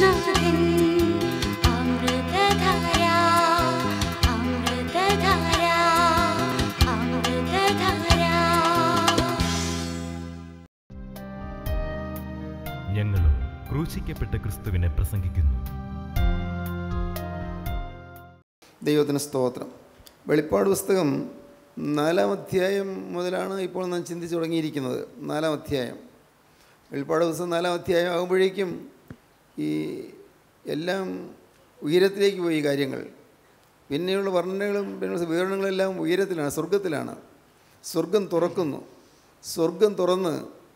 യേശുനാഥൻ അമൃതധാര അമൃതധാര അമൃതധാര ഞങ്ങളും ക്രൂശിക്കപ്പെട്ട ക്രിസ്തുവിനെ പ്രസംഗിക്കുന്നു ദൈവത്തിന് സ്തോത്രം വെളിപ്പാട് പുസ്തകം നാലാം അധ്യായം മുതലാണ് ഇപ്പോൾ നാം ചിന്തിച്ചു തുടങ്ങിയിരിക്കുന്നത് നാലാം അധ്യായം വെളിപ്പാട് പുസ്തകം നാലാം അധ്യായം ആകുമ്പോഴേക്കും ഈ എല്ലാം ഉയരത്തിലേക്ക് പോയി ഈ കാര്യങ്ങൾ പിന്നെയുള്ള വർണ്ണനകളും പിന്നെയുള്ള വിവരണങ്ങളെല്ലാം ഉയരത്തിലാണ് സ്വർഗത്തിലാണ് സ്വർഗം തുറക്കുന്നു സ്വർഗം തുറന്ന്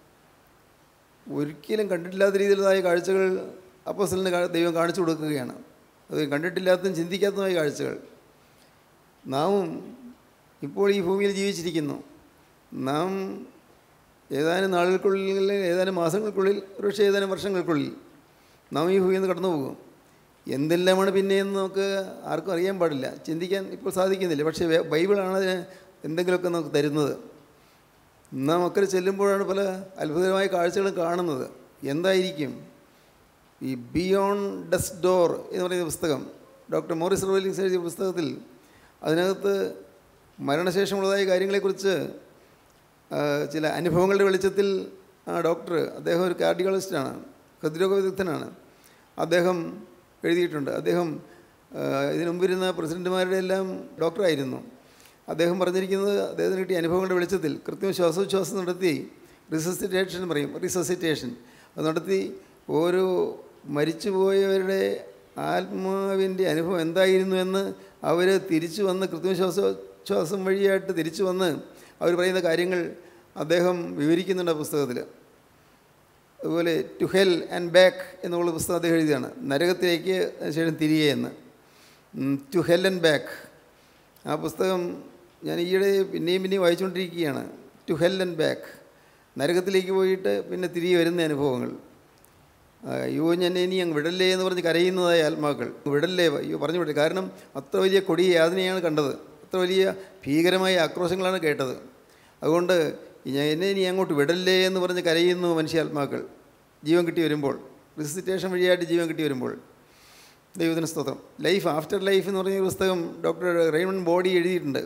ഒരിക്കലും കണ്ടിട്ടില്ലാത്ത രീതിയിലുള്ളതായ കാഴ്ചകൾ അപ്പോസ്റ്റലിന് കാ- ദൈവം കാണിച്ചു കൊടുക്കുകയാണ് അത് കണ്ടിട്ടില്ലാത്തതും ചിന്തിക്കാത്തതുമായ കാഴ്ചകൾ നാമും ഇപ്പോൾ ഈ ഭൂമിയിൽ ജീവിച്ചിരിക്കുന്നു നാം ഏതാനും നാളുകൾക്കുള്ളിൽ ഏതാനും മാസങ്ങൾക്കുള്ളിൽ ഒരുപക്ഷെ ഏതാനും വർഷങ്ങൾക്കുള്ളിൽ നാം ഈ ഭൂമിയിൽ നിന്ന് കടന്നു പോകും എന്തെല്ലാമാണ് പിന്നെയെന്ന് നമുക്ക് ആർക്കും അറിയാൻ പാടില്ല ചിന്തിക്കാൻ ഇപ്പോൾ സാധിക്കുന്നില്ല പക്ഷേ വേ- ബൈബിളാണ് അതിന് എന്തെങ്കിലുമൊക്കെ നമുക്ക് തരുന്നത് നാം അക്കരെ ചെല്ലുമ്പോഴാണ് പല അത്ഭുതകരമായ കാഴ്ചകളും കാണുന്നത് എന്തായിരിക്കും ഈ ബിയോണ്ട് ഡസ്റ്റ് ഡോർ എന്ന് പറയുന്ന പുസ്തകം ഡോക്ടർ മോറിസ് റോലിങ്സ് എഴുതിയ പുസ്തകത്തിൽ അതിനകത്ത് മരണശേഷമുള്ളതായ കാര്യങ്ങളെക്കുറിച്ച് ആ, ചില അനുഭവങ്ങളുടെ വെളിച്ചത്തിൽ ആ ഡോക്ടർ അദ്ദേഹം ഒരു കാർഡിയോളജിസ്റ്റാണ് ഹൃദ്രോഗ വിദഗ്ധനാണ് അദ്ദേഹം എഴുതിയിട്ടുണ്ട് അദ്ദേഹം ആ, ഇതിനു മുമ്പിരുന്ന പ്രസിഡന്റുമാരുടെ എല്ലാം ഡോക്ടറായിരുന്നു അദ്ദേഹം പറഞ്ഞിരിക്കുന്നത് അദ്ദേഹത്തിന് കിട്ടിയ അനുഭവങ്ങളുടെ വെളിച്ചത്തിൽ കൃത്യം ശ്വാസോച്ഛ്വാസം നടത്തി റിസസിറ്റേഷൻ പറയും റിസസിറ്റേഷൻ അത് നടത്തി ഓരോ മരിച്ചുപോയവരുടെ ആത്മാവിൻ്റെ അനുഭവം എന്തായിരുന്നു എന്ന് അവർ തിരിച്ചു വന്ന് കൃത്രിമ ശ്വാസോച്ഛ്വാസം വഴിയായിട്ട് തിരിച്ചു വന്ന് അവർ പറയുന്ന കാര്യങ്ങൾ അദ്ദേഹം വിവരിക്കുന്നുണ്ട് ആ പുസ്തകത്തിൽ അതുപോലെ ടു ഹെൽ ആൻഡ് ബാക്ക് എന്നുള്ള പുസ്തകം അദ്ദേഹം എഴുതിയാണ് നരകത്തിലേക്ക് ശേഷം തിരികെ എന്ന് ടു ഹെൽ ആൻഡ് ബാക്ക് ആ പുസ്തകം ഞാൻ ഈയിടെ പിന്നെയും പിന്നെയും വായിച്ചുകൊണ്ടിരിക്കുകയാണ് ടു ഹെൽ ആൻഡ് ബാക്ക് നരകത്തിലേക്ക് പോയിട്ട് പിന്നെ തിരികെ വരുന്ന അനുഭവങ്ങൾ ആ, അയ്യോ ഞാൻ ഇനി അങ്ങ് വിടല്ലേ എന്ന് പറഞ്ഞ് കരയുന്നതായ ആത്മാക്കൾ വിടല്ലേ അയ്യോ പറഞ്ഞു വിടല്ലേ കാരണം അത്ര വലിയ കൊടിയ യാതനയാണ് കണ്ടത് അത്ര വലിയ ഭീകരമായ ആക്രോശങ്ങളാണ് കേട്ടത് അതുകൊണ്ട് ഞാൻ എന്നെ ഇനി അങ്ങോട്ട് വിടല്ലേ എന്ന് പറഞ്ഞ് കരയുന്നു മനുഷ്യാത്മാക്കൾ ജീവൻ കിട്ടി വരുമ്പോൾ റിസിറ്റേഷൻ വഴിയായിട്ട് ജീവൻ കിട്ടി വരുമ്പോൾ ദൈവത്തിന് സ്തോത്രം ലൈഫ് ആഫ്റ്റർ ലൈഫ് എന്ന് പറഞ്ഞ ഒരു പുസ്തകം ഡോക്ടർ റെയ്മൺ ബോഡി എഴുതിയിട്ടുണ്ട്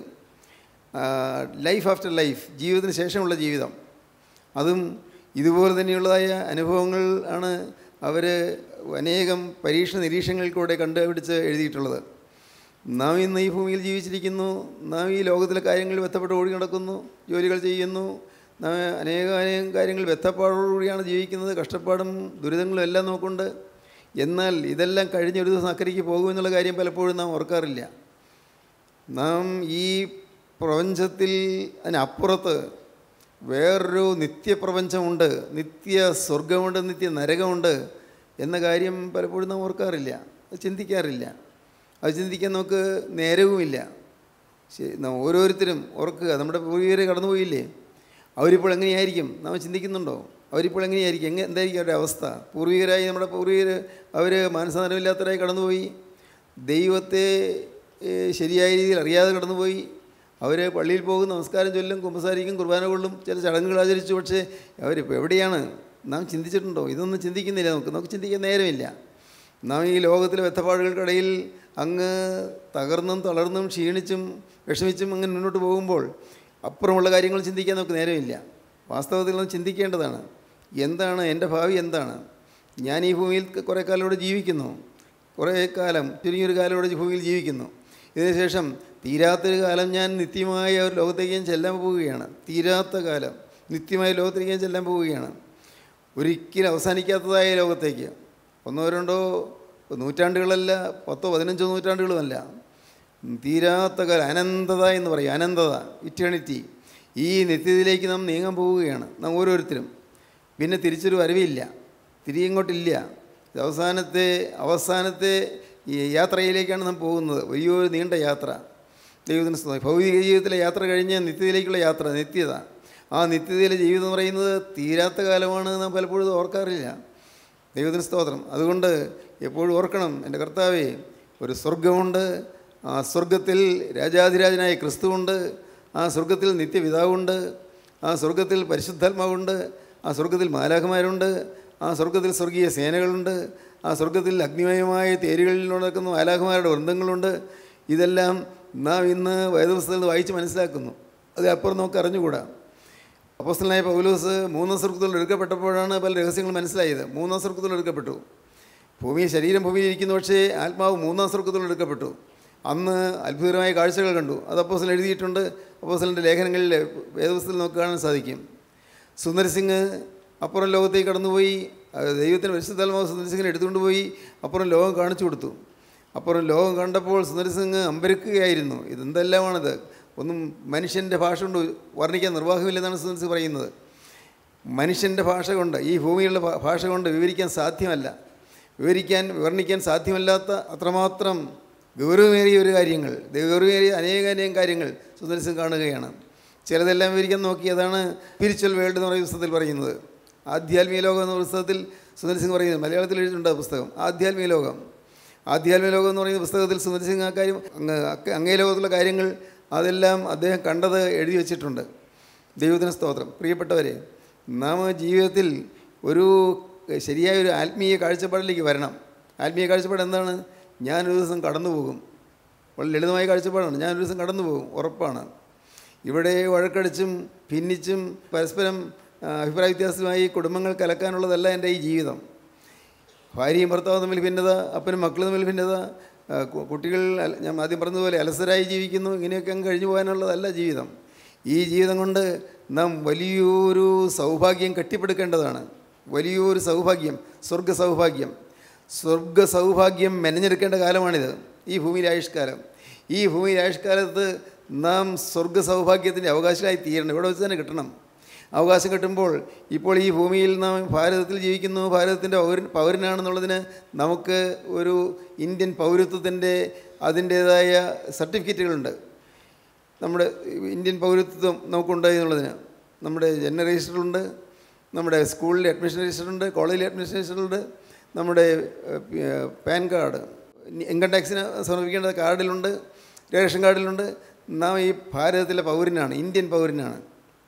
ലൈഫ് ആഫ്റ്റർ ലൈഫ് ജീവിതത്തിന് ശേഷമുള്ള ജീവിതം അതും ഇതുപോലെ തന്നെയുള്ളതായ അനുഭവങ്ങൾ ആണ് അവർ അനേകം പരീക്ഷ നിരീക്ഷണങ്ങൾക്കൂടെ കണ്ടുപിടിച്ച് എഴുതിയിട്ടുള്ളത് നാം ഇന്ന് ഈ ഭൂമിയിൽ ജീവിച്ചിരിക്കുന്നു നാം ഈ ലോകത്തിലെ കാര്യങ്ങളിൽ ബന്ധപ്പെട്ട് ഓടി നടക്കുന്നു ജോലികൾ ചെയ്യുന്നു നാം അനേകം അനേകം കാര്യങ്ങൾ ബന്ധപ്പാടോടുകൂടിയാണ് ജീവിക്കുന്നത് കഷ്ടപ്പാടും ദുരിതങ്ങളും എല്ലാം നമുക്കുണ്ട് എന്നാൽ ഇതെല്ലാം കഴിഞ്ഞൊരു ദിവസം അക്കരയ്ക്ക് പോകുമെന്നുള്ള കാര്യം പലപ്പോഴും നാം ഓർക്കാറില്ല നാം ഈ പ്രപഞ്ചത്തിൽ അതിനപ്പുറത്ത് വേറൊരു നിത്യപ്രപഞ്ചമുണ്ട് നിത്യ സ്വർഗമുണ്ട് നിത്യ നരകമുണ്ട് എന്ന കാര്യം പലപ്പോഴും നാം ഓർക്കാറില്ല അത് ചിന്തിക്കാറില്ല അത് ചിന്തിക്കാൻ നമുക്ക് നേരവുമില്ല ശരി നാം ഓരോരുത്തരും ഓർക്കുക നമ്മുടെ പൂർവികരെ കടന്നുപോയില്ലേ അവരിപ്പോൾ എങ്ങനെയായിരിക്കും നാം ചിന്തിക്കുന്നുണ്ടോ അവരിപ്പോൾ എങ്ങനെയായിരിക്കും എങ്ങനെ എന്തായിരിക്കും അവരുടെ അവസ്ഥ പൂർവികരായി നമ്മുടെ പൂർവികർ അവർ മാനസാന്തരമില്ലാത്തവരായി കടന്നുപോയി ദൈവത്തെ ഏഹ്, ശരിയായ രീതിയിൽ അറിയാതെ കടന്നുപോയി അവർ പള്ളിയിൽ പോകും നമസ്കാരം ചൊല്ലും കുമ്പസാരിക്കും കുർബാന കൊള്ളും ചില ചടങ്ങുകൾ ആചരിച്ചു പക്ഷേ അവരിപ്പോൾ എവിടെയാണ് നാം ചിന്തിച്ചിട്ടുണ്ടോ ഇതൊന്നും ചിന്തിക്കുന്നില്ല നമുക്ക് നമുക്ക് ചിന്തിക്കാൻ നേരമില്ല നാം ഈ ലോകത്തിലെ വെത്തപ്പാടുകൾക്കിടയിൽ അങ്ങ് തകർന്നും തളർന്നും ക്ഷീണിച്ചും വിഷമിച്ചും അങ്ങനെ മുന്നോട്ട് പോകുമ്പോൾ അപ്പുറമുള്ള കാര്യങ്ങൾ ചിന്തിക്കാൻ നമുക്ക് നേരമില്ല വാസ്തവത്തിൽ നാം ചിന്തിക്കേണ്ടതാണ് എന്താണ് എൻ്റെ ഭാവി എന്താണ് ഞാൻ ഈ ഭൂമിയിൽ കുറേ കാലം ഇവിടെ ജീവിക്കുന്നു കുറേ കാലം ചുരുങ്ങിയൊരു കാലം ഇവിടെ ഭൂമിയിൽ ജീവിക്കുന്നു ഇതിനുശേഷം തീരാത്തൊരു കാലം ഞാൻ നിത്യമായ ഒരു ലോകത്തേക്ക് ഞാൻ ചെല്ലാൻ പോവുകയാണ് തീരാത്ത കാലം നിത്യമായ ലോകത്തേക്ക് ഞാൻ ചെല്ലാൻ പോവുകയാണ് ഒരിക്കലും അവസാനിക്കാത്തതായ ലോകത്തേക്ക് ഒന്നോ രണ്ടോ നൂറ്റാണ്ടുകളല്ല പത്തോ പതിനഞ്ചോ നൂറ്റാണ്ടുകളുമല്ല തീരാത്ത കാലം അനന്തത എന്ന് പറയും അനന്തത ഇറ്റേണിറ്റി ഈ നിത്യതയിലേക്ക് നാം നീങ്ങാൻ പോവുകയാണ് നാം ഓരോരുത്തരും പിന്നെ തിരിച്ചൊരു വരവില്ല തിരികെ ഇങ്ങോട്ടില്ല ഇത് അവസാനത്തെ അവസാനത്തെ ഈ യാത്രയിലേക്കാണ് നാം പോകുന്നത് വലിയൊരു നീണ്ട യാത്ര ദൈവത്തിന് സ്തോത്രം. ഭൗതിക ജീവിതത്തിലെ യാത്ര കഴിഞ്ഞ് നിത്യതയിലേക്കുള്ള യാത്ര നിത്യത ആ നിത്യതയിലെ ജീവിതം എന്ന് പറയുന്നത് തീരാത്ത കാലമാണ് നാം പലപ്പോഴും ഇത് ഓർക്കാറില്ല ദൈവത്തിന് സ്തോത്രം അതുകൊണ്ട് എപ്പോഴും ഓർക്കണം എൻ്റെ കർത്താവേ ഒരു സ്വർഗമുണ്ട് ആ സ്വർഗത്തിൽ രാജാധിരാജനായ ക്രിസ്തുവുണ്ട് ആ സ്വർഗത്തിൽ നിത്യപിതാവുണ്ട് ആ സ്വർഗത്തിൽ പരിശുദ്ധാത്മാവുണ്ട് ആ സ്വർഗത്തിൽ മാലാഖമാരുണ്ട് ആ സ്വർഗത്തിൽ സ്വർഗീയ സേനകളുണ്ട് ആ സ്വർഗത്തിൽ അഗ്നിമയമായ തേരുകളിൽ നടക്കുന്ന മാലാഖമാരുടെ വൃന്ദങ്ങളുണ്ട് ഇതെല്ലാം നാം ഇന്ന് വേദപുസ്തകത്തിൽ നിന്ന് വായിച്ച് മനസ്സിലാക്കുന്നു അത് അപ്പുറം നമുക്ക് അറിഞ്ഞുകൂടാ അപ്പോസ്റ്റലായ പൗലോസ് മൂന്നാം സ്വർഗത്തിൽ എടുക്കപ്പെട്ടപ്പോഴാണ് പല രഹസ്യങ്ങൾ മനസ്സിലായത് മൂന്നാം സ്വർഗത്തിൽ എടുക്കപ്പെട്ടു ഭൂമി ശരീരം ഭൂമിയിൽ ഇരിക്കുന്നു പക്ഷേ ആത്മാവ് മൂന്നാം സ്വർഗത്തിൽ എടുക്കപ്പെട്ടു അന്ന് അത്ഭുതകരമായ കാഴ്ചകൾ കണ്ടു അത് അപ്പോസ്റ്റൽ എഴുതിയിട്ടുണ്ട് അപ്പോസ്റ്റലിൻ്റെ ലേഖനങ്ങളിൽ വേദപുസ്തകത്തിൽ നമുക്ക് കാണാൻ സാധിക്കും സുന്ദർ സിംഗ് അപ്പുറം ലോകത്തേക്ക് കടന്നുപോയി അത് ദൈവത്തിന് പരിശുദ്ധാത്മാവ് സുന്ദർ സിംഗിനെ എടുത്തുകൊണ്ട് പോയി അപ്പുറം ലോകം കാണിച്ചു കൊടുത്തു അപ്പുറം ലോകം കണ്ടപ്പോൾ സുന്ദർ സിംഗ് അമ്പരക്കുകയായിരുന്നു ഇതെന്തെല്ലാമാണിത് ഒന്നും മനുഷ്യൻ്റെ ഭാഷ കൊണ്ട് വർണ്ണിക്കാൻ നിർവാഹമില്ലെന്നാണ് സുന്ദർ സിംഗ് പറയുന്നത് മനുഷ്യൻ്റെ ഭാഷ കൊണ്ട് ഈ ഭൂമിയിലുള്ള ഭാ- ഭാഷ കൊണ്ട് വിവരിക്കാൻ സാധ്യമല്ല വിവരിക്കാൻ വർണ്ണിക്കാൻ സാധ്യമല്ലാത്ത അത്രമാത്രം ഗൗരവമേറിയ ഒരു കാര്യങ്ങൾ ഗൗരവമേറിയ അനേകാനേകം കാര്യങ്ങൾ സുന്ദർ സിംഗ് കാണുകയാണ് ചിലതെല്ലാം വിവരിക്കാൻ നോക്കി അതാണ് സ്പിരിച്വൽ വേൾഡ് എന്ന് പറയുന്ന പുസ്തകത്തിൽ പറയുന്നത് ആധ്യാത്മിക ലോകം എന്ന പുസ്തകത്തിൽ സുന്ദർ സിംഗ് പറയുന്നത് മലയാളത്തിൽ എഴുതിയിട്ടുണ്ട് ആ പുസ്തകം ആധ്യാത്മിക ലോകം ആധ്യാത്മിക ലോകം എന്ന് പറയുന്ന പുസ്തകത്തിൽ സുന്ദർ സിംഗ് ആ കാര്യം അങ്ങ് അക്ക- അങ്ങേ ലോകത്തുള്ള കാര്യങ്ങൾ അതെല്ലാം അദ്ദേഹം കണ്ടത് എഴുതി വച്ചിട്ടുണ്ട് ദൈവത്തിന് സ്തോത്രം പ്രിയപ്പെട്ടവരെ നാം ജീവിതത്തിൽ ഒരു ശരിയായ ഒരു ആത്മീയ കാഴ്ചപ്പാടിലേക്ക് വരണം ആത്മീയ കാഴ്ചപ്പാട് എന്താണ് ഞാനൊരു ദിവസം കടന്നു പോകും വളരെ ലളിതമായ കാഴ്ചപ്പാടാണ് ഞാനൊരു ദിവസം കടന്നു പോകും ഉറപ്പാണ് ഇവിടെ വഴക്കടിച്ചും ഭിന്നിച്ചും പരസ്പരം ആ, അഭിപ്രായ വ്യത്യാസമായി കുടുംബങ്ങൾ കലക്കാനുള്ളതല്ല എൻ്റെ ഈ ജീവിതം ഭാര്യയും ഭർത്താവും തമ്മിൽ ഭിന്നത അപ്പനും മക്കളും തമ്മിൽ ഭിന്നത ആ, കു- കുട്ടികൾ അല- ഞാൻ ആദ്യം പറഞ്ഞതുപോലെ അലസരായി ജീവിക്കുന്നു ഇങ്ങനെയൊക്കെ അങ്ങ് കഴിഞ്ഞു പോകാനുള്ളതല്ല ജീവിതം ഈ ജീവിതം കൊണ്ട് നാം വലിയൊരു സൗഭാഗ്യം കെട്ടിപ്പടുക്കേണ്ടതാണ് വലിയൊരു സൗഭാഗ്യം സ്വർഗ സൗഭാഗ്യം സ്വർഗ സൗഭാഗ്യം മെനഞ്ഞെടുക്കേണ്ട കാലമാണിത് ഈ ഭൂമിയിലെ ആയുഷ്കാലം ഈ ഭൂമിയിലെ ആയുഷ്കാലത്ത് നാം സ്വർഗ സൗഭാഗ്യത്തിൻ്റെ അവകാശമായി തീരണം ഇവിടെ വെച്ച് തന്നെ കിട്ടണം അവകാശം കിട്ടുമ്പോൾ ഇപ്പോൾ ഈ ഭൂമിയിൽ നാം ഭാരതത്തിൽ ജീവിക്കുന്നു ഭാരതത്തിൻ്റെ പൗരൻ പൗരനാണെന്നുള്ളതിന് നമുക്ക് ഒരു ഇന്ത്യൻ പൗരത്വത്തിൻ്റെ അതിൻ്റേതായ സർട്ടിഫിക്കറ്റുകളുണ്ട് നമ്മുടെ ഇന്ത്യൻ പൗരത്വം നമുക്കുണ്ടായി എന്നുള്ളതിന് നമ്മുടെ ജനന രജിസ്റ്ററുണ്ട് നമ്മുടെ സ്കൂളിലെ അഡ്മിഷൻ രജിസ്റ്ററുണ്ട് കോളേജിലെ അഡ്മിഷൻ രജിസ്റ്ററുണ്ട് നമ്മുടെ ഏഹ്, പാൻ കാർഡ് ഇൻകം ടാക്സിന് സമർപ്പിക്കേണ്ട കാർഡിലുണ്ട് റേഷൻ കാർഡിലുണ്ട് നാം ഈ ഭാരതത്തിലെ പൗരനാണ് ഇന്ത്യൻ പൗരനാണ്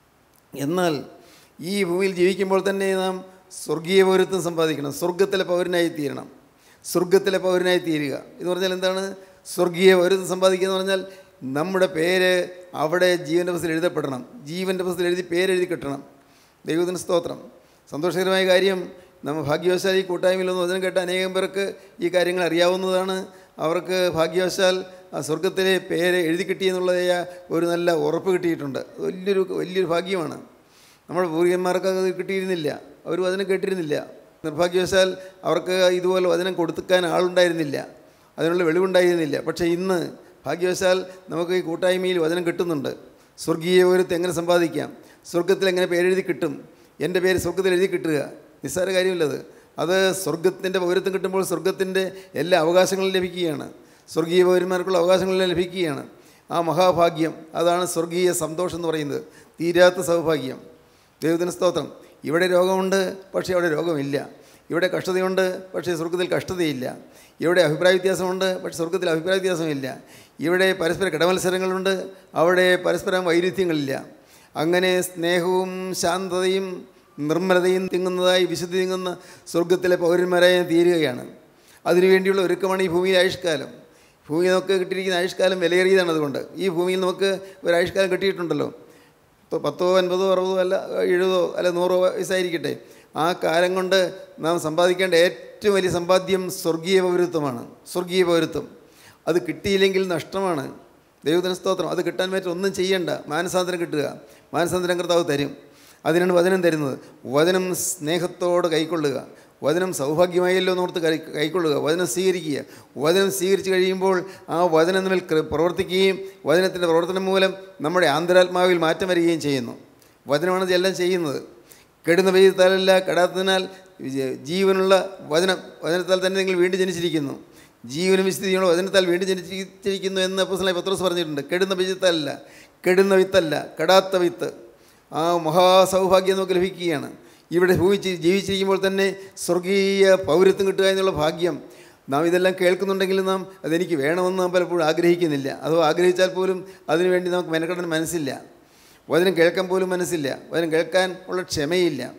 എന്നാൽ ഈ ഭൂമിയിൽ ജീവിക്കുമ്പോൾ തന്നെ നാം സ്വർഗീയ പൗരത്വം സമ്പാദിക്കണം സ്വർഗത്തിലെ പൗരനായി തീരണം സ്വർഗത്തിലെ പൗരനായി തീരുക എന്ന് പറഞ്ഞാൽ എന്താണ് സ്വർഗീയ പൗരത്വം സമ്പാദിക്കുക എന്ന് പറഞ്ഞാൽ നമ്മുടെ പേര് അവിടെ ജീവൻ്റെ പുസ്തകത്തിൽ എഴുതപ്പെടണം ജീവൻ്റെ പുസ്തകത്തിൽ എഴുതി പേരെഴുതി കിട്ടണം ദൈവത്തിന് സ്തോത്രം സന്തോഷകരമായ കാര്യം നമ്മൾ ഭാഗ്യവശാൽ ഈ കൂട്ടായ്മയിൽ ഒന്ന് വചനം കേട്ട അനേകം പേർക്ക് ഈ കാര്യങ്ങൾ അറിയാവുന്നതാണ് അവർക്ക് ഭാഗ്യവശാൽ ആ സ്വർഗത്തിലെ പേര് എഴുതി കിട്ടിയെന്നുള്ളതായ ഒരു നല്ല ഉറപ്പ് കിട്ടിയിട്ടുണ്ട് അത് വലിയൊരു വലിയൊരു ഭാഗ്യമാണ് നമ്മുടെ പൂർവികന്മാർക്ക് അത് കിട്ടിയിരുന്നില്ല അവർ വചനം കേട്ടിരുന്നില്ല നിർഭാഗ്യവശാൽ അവർക്ക് ഇതുപോലെ വചനം കൊടുക്കാൻ ആളുണ്ടായിരുന്നില്ല അതിനുള്ള വെളിവുണ്ടായിരുന്നില്ല പക്ഷേ ഇന്ന് ഭാഗ്യവശാൽ നമുക്ക് ഈ കൂട്ടായ്മയിൽ വചനം കിട്ടുന്നുണ്ട് സ്വർഗീയ പൗരത്വം എങ്ങനെ സമ്പാദിക്കാം സ്വർഗത്തിൽ എങ്ങനെ പേരെഴുതി കിട്ടും എൻ്റെ പേര് സ്വർഗത്തിൽ എഴുതി കിട്ടുക നിസ്സാര കാര്യമില്ലത് അത് സ്വർഗത്തിൻ്റെ പൗരത്വം കിട്ടുമ്പോൾ സ്വർഗത്തിൻ്റെ എല്ലാ അവകാശങ്ങളും ലഭിക്കുകയാണ് സ്വർഗീയ പൗരന്മാർക്കുള്ള അവകാശങ്ങളെല്ലാം ലഭിക്കുകയാണ് ആ മഹാഭാഗ്യം അതാണ് സ്വർഗീയ സന്തോഷം എന്ന് പറയുന്നത് തീരാത്ത സൗഭാഗ്യം ദൈവത്തിന് സ്തോത്രം ഇവിടെ രോഗമുണ്ട് പക്ഷേ അവിടെ രോഗമില്ല ഇവിടെ കഷ്ടതയുണ്ട് പക്ഷേ സ്വർഗത്തിൽ കഷ്ടതയില്ല ഇവിടെ അഭിപ്രായ വ്യത്യാസമുണ്ട് പക്ഷേ സ്വർഗത്തിൽ അഭിപ്രായ വ്യത്യാസമില്ല ഇവിടെ പരസ്പര കിടമത്സരങ്ങളുണ്ട് അവിടെ പരസ്പരം വൈരുദ്ധ്യങ്ങളില്ല അങ്ങനെ സ്നേഹവും ശാന്തതയും നിർമ്മലതയും തിങ്ങുന്നതായി വിശുദ്ധി തിങ്ങുന്ന സ്വർഗത്തിലെ പൗരന്മാരായി തീരുകയാണ് അതിനുവേണ്ടിയുള്ള ഒരുക്കമാണ് ഈ ഭൂമിയിലെ ആയുഷ്കാലം ഭൂമി നമുക്ക് കിട്ടിയിരിക്കുന്ന ആയുഷ്കാലം വിലയേറിയതാണ് അതുകൊണ്ട് ഈ ഭൂമിയിൽ നമുക്ക് ഒരു ആയുഷ്കാലം കിട്ടിയിട്ടുണ്ടല്ലോ ഇപ്പോൾ പത്തോ അൻപതോ അറുപതോ അല്ല എഴുപതോ അല്ല നൂറോ വയസ്സായിരിക്കട്ടെ ആ കാലം കൊണ്ട് നാം സമ്പാദിക്കേണ്ട ഏറ്റവും വലിയ സമ്പാദ്യം സ്വർഗീയ പൗരത്വമാണ് സ്വർഗീയ പൗരത്വം അത് കിട്ടിയില്ലെങ്കിൽ നഷ്ടമാണ് ദൈവത്തിന് സ്തോത്രം അത് കിട്ടാൻ പറ്റും ഒന്നും ചെയ്യണ്ട മാനസാന്തരം കിട്ടുക മാനസാന്തരം കർത്താവ് തരും അതിനാണ് വചനം തരുന്നത് വചനം സ്നേഹത്തോടെ കൈക്കൊള്ളുക വചനം സൗഭാഗ്യമായല്ലോ എന്നോർത്ത് കൈ കൈക്കൊള്ളുക വചനം സ്വീകരിക്കുക വചനം സ്വീകരിച്ച് കഴിയുമ്പോൾ ആ വചനം തമ്മിൽ ക്ര- പ്രവർത്തിക്കുകയും വചനത്തിൻ്റെ പ്രവർത്തനം മൂലം നമ്മുടെ ആന്തരാത്മാവിൽ മാറ്റം വരികയും ചെയ്യുന്നു വചനമാണ് ഇതെല്ലാം ചെയ്യുന്നത് കെടുന്ന പെയ്താലല്ല കെടാത്തതിനാൽ ജ- ജീവനുള്ള വചനം വചനത്താൽ തന്നെ നിങ്ങൾ വീണ്ടും ജനിച്ചിരിക്കുന്നു ജീവനും വിശുദ്ധിയുള്ള വചനത്താൽ വീണ്ടും ജനിച്ചിരിക്കുന്നു എന്ന് അപ്പോസ്തലനായ പത്രോസ് പറഞ്ഞിട്ടുണ്ട് കെടുന്ന ബീജത്താലല്ല കെടുന്ന വിത്തല്ല കെടാത്ത വിത്ത് ആ മഹാസൗഭാഗ്യം നമുക്ക് ലഭിക്കുകയാണ് ഇവിടെ ഭൂമിച്ച് ജീവിച്ചിരിക്കുമ്പോൾ തന്നെ സ്വർഗീയ പൗരത്വം കിട്ടുക എന്നുള്ള ഭാഗ്യം നാം ഇതെല്ലാം കേൾക്കുന്നുണ്ടെങ്കിലും നാം അതെനിക്ക് വേണമെന്ന് നാം പലപ്പോഴും ആഗ്രഹിക്കുന്നില്ല അഥവാ ആഗ്രഹിച്ചാൽ പോലും അതിനുവേണ്ടി നമുക്ക് മെനക്കെടാൻ മനസ്സില്ല വചനം കേൾക്കാൻ പോലും മനസ്സില്ല വചനം കേൾക്കാൻ ഉള്ള ക്ഷമയില്ല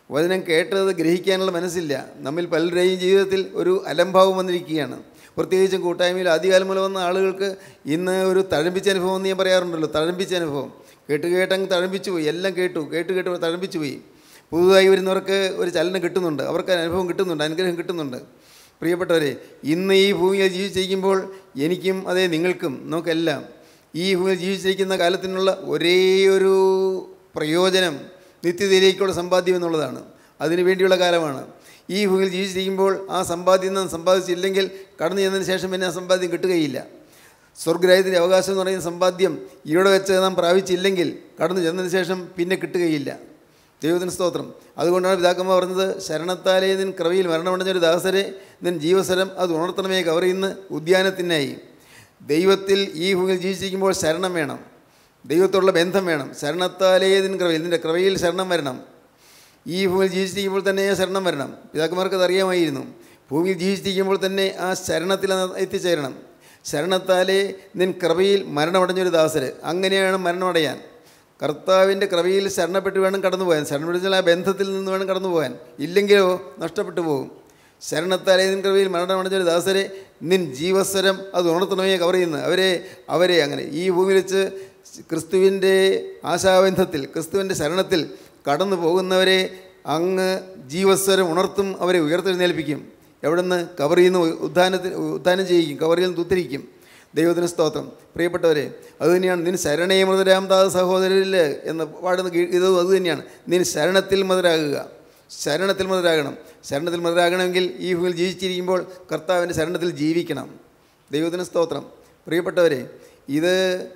വചനം കേട്ടത് ഗ്രഹിക്കാനുള്ള മനസ്സില്ല നമ്മിൽ പലരുടെയും ജീവിതത്തിൽ ഒരു അലംഭാവം വന്നിരിക്കുകയാണ് പ്രത്യേകിച്ചും കൂട്ടായ്മയിൽ ആദ്യകാലം മുതൽ വന്ന ആളുകൾക്ക് ഇന്ന് ഒരു തഴമ്പിച്ച അനുഭവം എന്ന് ഞാൻ പറയാറുണ്ടല്ലോ തഴമ്പിച്ച അനുഭവം കേട്ട് കേട്ടങ്ങ് തഴമ്പിച്ചു പോയി എല്ലാം കേട്ടു കേട്ട് കേട്ട് തഴമ്പിച്ചു പോയി പുതുതായി വരുന്നവർക്ക് ഒരു ചലനം കിട്ടുന്നുണ്ട് അവർക്ക് അനുഭവം കിട്ടുന്നുണ്ട് അനുഗ്രഹം കിട്ടുന്നുണ്ട് പ്രിയപ്പെട്ടവരെ ഇന്ന് ഈ ഭൂമിയിൽ ജീവിച്ചിരിക്കുമ്പോൾ എനിക്കും അതേ നിങ്ങൾക്കും നമുക്കെല്ലാം ഈ ഭൂമിയിൽ ജീവിച്ചിരിക്കുന്ന കാലത്തിനുള്ള ഒരേ ഒരു പ്രയോജനം നിത്യതയിലേക്കുള്ള സമ്പാദ്യം എന്നുള്ളതാണ് അതിനു വേണ്ടിയുള്ള കാലമാണ് ഈ ഭൂമിയിൽ ജീവിച്ചിരിക്കുമ്പോൾ ആ സമ്പാദ്യം നാം സമ്പാദിച്ചില്ലെങ്കിൽ കടന്നു ചെന്നതിന് ശേഷം പിന്നെ ആ സമ്പാദ്യം കിട്ടുകയില്ല സ്വർഗരാജ്യത്തിൻ്റെ അവകാശം എന്ന് പറയുന്ന സമ്പാദ്യം ഇവിടെ വെച്ച് നാം പ്രാപിച്ചില്ലെങ്കിൽ കടന്നു ചെന്നതിന് ശേഷം പിന്നെ കിട്ടുകയില്ല ദൈവത്തിന് സ്തോത്രം അതുകൊണ്ടാണ് പിതാക്കന്മാർ പറഞ്ഞത് ശരണത്താലേ നിൻ കൃപയിൽ മരണമടഞ്ഞൊരു ദാസരെ നിൻ ജീവസരം അത് ഉണർത്തണമേ കവറിയുന്ന ഉദ്യാനത്തിനായി ദൈവത്തിൽ ഈ ഭൂമിയിൽ ജീവിച്ചിരിക്കുമ്പോൾ ശരണം വേണം ദൈവത്തോടുള്ള ബന്ധം വേണം ശരണത്താലേ നിൻ കൃപയിൽ നിൻ്റെ കൃപയിൽ ശരണം വരണം ഈ ഭൂമിയിൽ ജീവിച്ചിരിക്കുമ്പോൾ തന്നെ ആ ശരണം വരണം പിതാക്കന്മാർക്ക് അത് അറിയാമായിരുന്നു ഭൂമിയിൽ ജീവിച്ചിരിക്കുമ്പോൾ തന്നെ ആ ശരണത്തിൽ എത്തിച്ചേരണം ശരണത്താലേ നിൻ കൃപയിൽ മരണമടഞ്ഞൊരു ദാസര് അങ്ങനെയാണ് മരണമടയാൻ കർത്താവിൻ്റെ കൃപയിൽ ശരണപ്പെട്ട് വേണം കടന്നു പോകാൻ ശരണപ്പെട്ടാൽ ആ ബന്ധത്തിൽ നിന്ന് വേണം കടന്നു പോകാൻ ഇല്ലെങ്കിലോ നഷ്ടപ്പെട്ടു പോകും ശരണത്താലേ നിൻ കൃപയിൽ മരണമടഞ്ഞൊരു ദാസരെ നിൻ ജീവസ്വരം അത് ഉണർത്തണമേ കവർ ചെയ്യുന്നത് അവരെ അവരെ അങ്ങനെ ഈ ഭൂമിയിൽ വെച്ച് ക്രിസ്തുവിൻ്റെ ആശാബന്ധത്തിൽ ക്രിസ്തുവിൻ്റെ ശരണത്തിൽ കടന്നു പോകുന്നവരെ അങ്ങ് ജീവസ്വരം ഉണർത്തും അവരെ ഉയർത്തെഴുന്നേൽപ്പിക്കും എവിടെ നിന്ന് കവറിൽ നിന്ന് ഉദ്ധാനത്തിന് ഉദ്ധാനം ചെയ്യിക്കും കവറിൽ നിന്ന് ഉദ്ധരിക്കും ദൈവത്തിന് സ്തോത്രം പ്രിയപ്പെട്ടവരെ അതുതന്നെയാണ് നിൻ ശരണേ മൃതരാമദാസ് സഹോദരരിൽ എന്ന് പാടുന്ന ഗീ- ഇത് അതുതന്നെയാണ് നിൻ ശരണത്തിൽ മൃതരാകുക ശരണത്തിൽ മൃതരാകണം ശരണത്തിൽ മൃതരാകണമെങ്കിൽ ഈ ഭൂമിയിൽ ജീവിച്ചിരിക്കുമ്പോൾ കർത്താവിൻ്റെ ശരണത്തിൽ ജീവിക്കണം ദൈവത്തിന് സ്തോത്രം പ്രിയപ്പെട്ടവരെ ഇത്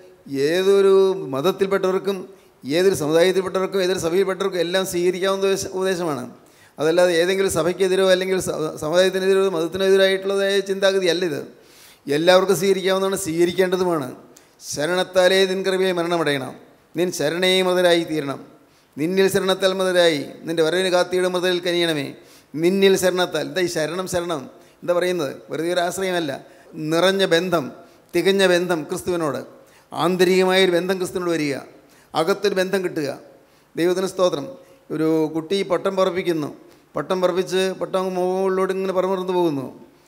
ഏതൊരു മതത്തിൽപ്പെട്ടവർക്കും ഏതൊരു സമുദായത്തിൽപ്പെട്ടവർക്കും ഏതൊരു സഭയിൽപ്പെട്ടവർക്കും എല്ലാം സ്വീകരിക്കാവുന്ന ഉപദേശ- ഉപദേശമാണ് അതല്ലാതെ ഏതെങ്കിലും സഭയ്ക്കെതിരോ അല്ലെങ്കിൽ സ- സമുദായത്തിനെതിരോ മതത്തിനെതിരായിട്ടുള്ളതായ ചിന്താഗതിയല്ല ഇത് എല്ലാവർക്കും സ്വീകരിക്കാവുന്നതാണ് സ്വീകരിക്കേണ്ടതുമാണ് ശരണത്താലേ നിൻ കൃപയെ മരണമടയണം നിൻ ശരണേ മതരായി തീരണം നിന്നിൽ ശരണത്താൽ മതരായി നിൻ്റെ വരവിന് കാത്തിയുടെ മതലിൽ കനിയണമേ നിന്നിൽ ശരണത്താൽ എന്താ ഈ ശരണം ശരണം എന്താ പറയുന്നത് വെറുതെ ഒരു ആശ്രയമല്ല നിറഞ്ഞ ബന്ധം തികഞ്ഞ ബന്ധം ക്രിസ്തുവിനോട് ആന്തരികമായൊരു ബന്ധം ക്രിസ്തുവിനോട് വരിക അകത്തൊരു ബന്ധം കിട്ടുക ദൈവത്തിന് സ്തോത്രം ഒരു കുട്ടി പട്ടം പറപ്പിക്കുന്നു പട്ടം പറപ്പിച്ച് പട്ടം അങ്ങ് മുകളിലോട്ട് ഇങ്ങനെ പറമർന്ന് പോകുന്നു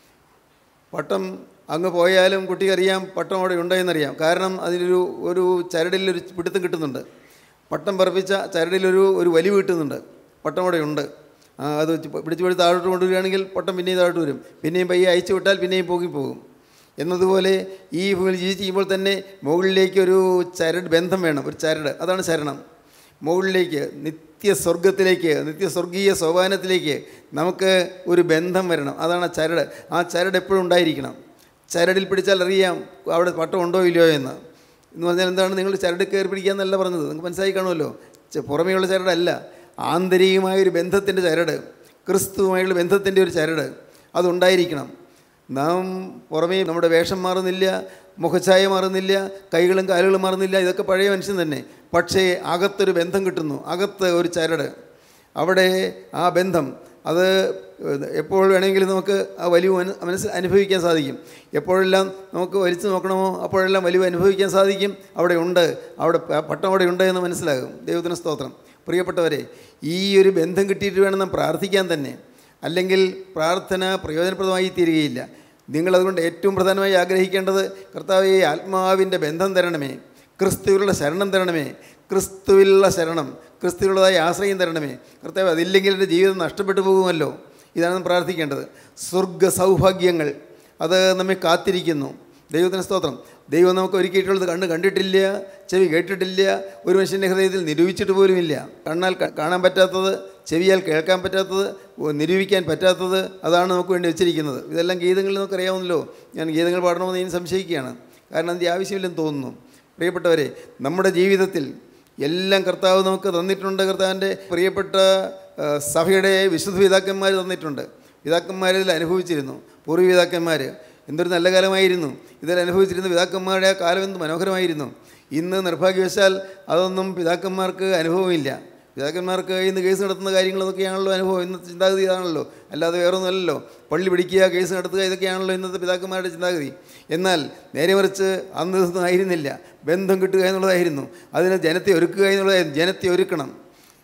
പട്ടം അങ്ങ് പോയാലും കുട്ടിക്കറിയാം പട്ടം അവിടെ ഉണ്ടെന്നറിയാം കാരണം അതിലൊരു ഒരു ചരടിലൊരു പിടുത്തം കിട്ടുന്നുണ്ട് പട്ടം പറപ്പിച്ച ചരടിലൊരു ഒരു വലിവ് കിട്ടുന്നുണ്ട് പട്ടം അവിടെ ഉണ്ട് ആ, അത് വെച്ച് പിടിച്ച് പിടിച്ച് താഴോട്ട് കൊണ്ടുവരികയാണെങ്കിൽ പട്ടം പിന്നെയും താഴോട്ട് വരും പിന്നെയും പയ്യെ അയച്ചു വിട്ടാൽ പിന്നെയും പോകി പോകും എന്നതുപോലെ ഈ ഭൂമിയിൽ ജീവിച്ചിരിക്കുമ്പോൾ തന്നെ മുകളിലേക്ക് ഒരു ചരട് ബന്ധം വേണം ഒരു ചരട് അതാണ് ശരണം മുകളിലേക്ക് നിത്യസ്വർഗത്തിലേക്ക് നിത്യസ്വർഗീയ സോപാനത്തിലേക്ക് നമുക്ക് ഒരു ബന്ധം വരണം അതാണ് ആ ചരട് ആ ചരട് എപ്പോഴും ഉണ്ടായിരിക്കണം ചരടിൽ പിടിച്ചാൽ അറിയാം അവിടെ പട്ടം ഉണ്ടോ ഇല്ലയോ എന്ന് എന്ന് പറഞ്ഞാൽ എന്താണ് നിങ്ങൾ ചരട് കയറി പിടിക്കുക എന്നല്ല പറഞ്ഞത് നിങ്ങൾക്ക് മനസ്സിലായി കാണുമല്ലോ ചെ- പുറമേയുള്ള ചരടല്ല ആന്തരികമായൊരു ബന്ധത്തിൻ്റെ ചരട് ക്രിസ്തുവുമായുള്ള ബന്ധത്തിൻ്റെ ഒരു ചരട് അതുണ്ടായിരിക്കണം നാം പുറമേ നമ്മുടെ വേഷം മാറുന്നില്ല മുഖഛായ മാറുന്നില്ല കൈകളും കാലുകളും മാറുന്നില്ല ഇതൊക്കെ പഴയ മനുഷ്യൻ തന്നെ പക്ഷേ അകത്തൊരു ബന്ധം കിട്ടുന്നു അകത്ത് ഒരു ചരട് അവിടെ ആ ബന്ധം അത് എപ്പോൾ വേണമെങ്കിലും നമുക്ക് ആ വലിവ് മന- മനസ്സിൽ അനുഭവിക്കാൻ സാധിക്കും എപ്പോഴെല്ലാം നമുക്ക് വലിച്ചു നോക്കണമോ അപ്പോഴെല്ലാം വലിവ് അനുഭവിക്കാൻ സാധിക്കും അവിടെ ഉണ്ട് അവിടെ പ- പട്ടം അവിടെ ഉണ്ട് എന്ന് മനസ്സിലാകും ദൈവത്തിന് സ്തോത്രം പ്രിയപ്പെട്ടവരെ ഈ ഒരു ബന്ധം കിട്ടിയിട്ട് വേണം നാം പ്രാർത്ഥിക്കാൻ തന്നെ അല്ലെങ്കിൽ പ്രാർത്ഥന പ്രയോജനപ്രദമായി തീരുകയില്ല നിങ്ങളതുകൊണ്ട് ഏറ്റവും പ്രധാനമായി ആഗ്രഹിക്കേണ്ടത് കർത്താവെ ആത്മാവിൻ്റെ ബന്ധം തരണമേ ക്രിസ്തുവിലുള്ള ശരണം തരണമേ ക്രിസ്തുവിലുള്ള ശരണം ക്രിസ്തുവിലുള്ളതായ ആശ്രയം തരണമേ കർത്താവ് അതില്ലെങ്കിൽ എൻ്റെ ജീവിതം നഷ്ടപ്പെട്ടു പോകുമല്ലോ ഇതാണ് നാം പ്രാർത്ഥിക്കേണ്ടത് സ്വർഗ സൗഭാഗ്യങ്ങൾ അത് നമ്മെ കാത്തിരിക്കുന്നു ദൈവത്തിന് സ്തോത്രം ദൈവം നമുക്ക് ഒരുക്കിയിട്ടുള്ളത് കണ്ണ് കണ്ടിട്ടില്ല ചെവി കേട്ടിട്ടില്ല ഒരു മനുഷ്യൻ്റെ ഹൃദയത്തിൽ നിരൂപിച്ചിട്ട് പോലുമില്ല കണ്ണാൽ ക- കാണാൻ പറ്റാത്തത് ചെവിയാൽ കേൾക്കാൻ പറ്റാത്തത് ഓ, നിരൂപിക്കാൻ പറ്റാത്തത് അതാണ് നമുക്ക് വേണ്ടി വെച്ചിരിക്കുന്നത് ഇതെല്ലാം ഗീതങ്ങളിൽ നമുക്കറിയാവുന്നല്ലോ ഞാൻ ഗീതങ്ങൾ പാടണമെന്ന് ഞാൻ സംശയിക്കുകയാണ് കാരണം അതിൻ്റെ ആവശ്യമില്ലെന്ന് തോന്നുന്നു പ്രിയപ്പെട്ടവരെ നമ്മുടെ ജീവിതത്തിൽ എല്ലാം കർത്താവ് നമുക്ക് തന്നിട്ടുണ്ട് കർത്താവിൻ്റെ പ്രിയപ്പെട്ട ആ, സഭയുടെ വിശുദ്ധ പിതാക്കന്മാർ തന്നിട്ടുണ്ട് പിതാക്കന്മാരിൽ അനുഭവിച്ചിരുന്നു പൂർവ്വ പിതാക്കന്മാർ എന്തൊരു നല്ല കാലമായിരുന്നു ഇതിൽ അനുഭവിച്ചിരുന്ന പിതാക്കന്മാരുടെ ആ കാലം എന്ത് മനോഹരമായിരുന്നു ഇന്ന് നിർഭാഗ്യവശാൽ അതൊന്നും പിതാക്കന്മാർക്ക് അനുഭവമില്ല പിതാക്കന്മാർക്ക് ഇന്ന് കേസ് നടത്തുന്ന കാര്യങ്ങളൊക്കെയാണല്ലോ അനുഭവം ഇന്നത്തെ ചിന്താഗതി ഇതാണല്ലോ അല്ലാതെ വേറൊന്നുമല്ലല്ലോ പള്ളി പിടിക്കുക കേസ് നടത്തുക ഇതൊക്കെയാണല്ലോ ഇന്നത്തെ പിതാക്കന്മാരുടെ ചിന്താഗതി എന്നാൽ നേരെ മറിച്ച് അന്ന് ഇതൊന്നും ആയിരുന്നില്ല ബന്ധം കിട്ടുക എന്നുള്ളതായിരുന്നു അതിന് ജനത്തെ ഒരുക്കുക എന്നുള്ളതായിരുന്നു ജനത്തെ ഒരുക്കണം